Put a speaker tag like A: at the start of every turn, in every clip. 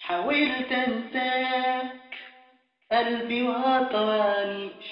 A: حاولت انساك قلبي وطوانيش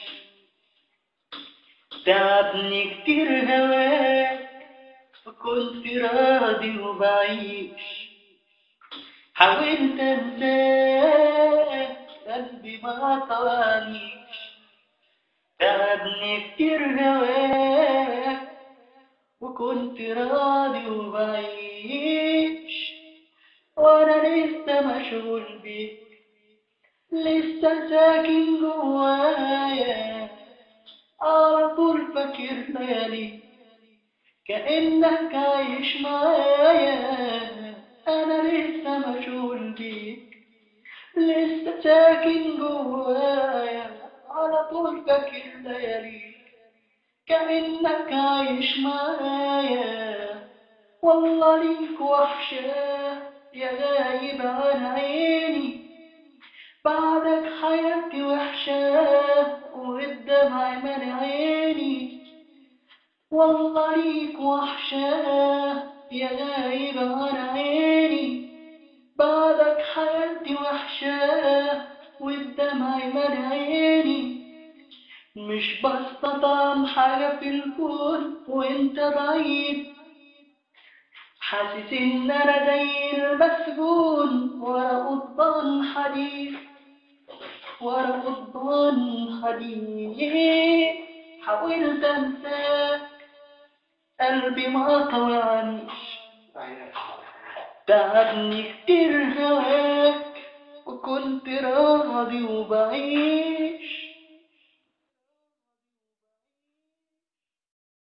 A: تعبني كتير هواك وكنت راضي وبعيش حاولت انساك قلبي ما طوانيش تعبني كتير هواك وكنت راضي وبعيش وانا لسه مشغول بيك لسه ساكن جوايا على طول فاكر ليالي كأنك عايش معايا أنا لسه مشغول بيك لسه ساكن جوايا على طول فاكر ليالي كأنك عايش معايا والله ليك وحشة يا غايب عن عيني بعدك حياتي وحشة والدمع من عيني والله ليك وحشة يا غايب عن عيني بعدك حياتي وحشة والدمع من عيني مش بستطعم حاجة في الكون وانت بعيد حاسس ان انا زي المسجون ورا قضبان حديد ورا قضبان حديد حاولت انساك قلبي ما طوعنيش تعبني كتير هواك وكنت راضي وبعيش